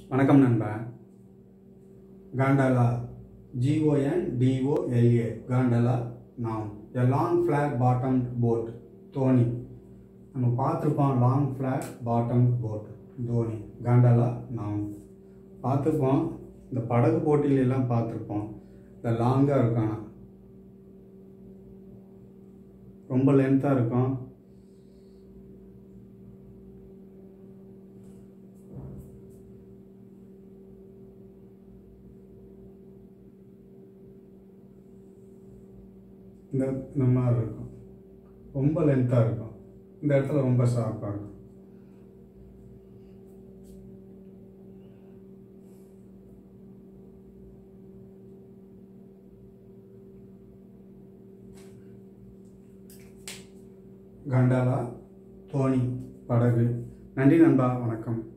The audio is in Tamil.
வணக்கம் நண்பா காண்டாலா ஜிஓஎன் டிஓஎல்ஏ காண்டாலா நாம் a long flat bottom boat தோனி நம்ம பார்த்துருப்போம் லாங் ஃப்ளாக் பாட்டம் போட் தோனி காண்டாலா நாம் பார்த்துருப்போம் இந்த படகு போட்டியில எல்லாம் பார்த்துருப்போம் இந்த லாங்காக இருக்கும் ரொம்ப லென்த்தாக இருக்கும் இந்த இந்த மாதிரி இருக்கும் ரொம்ப லென்த்தாக இருக்கும் இந்த இடத்துல ரொம்ப ஷார்ப்பாக இருக்கும் கண்டாலா தோணி படகு நன்றி நண்பா வணக்கம்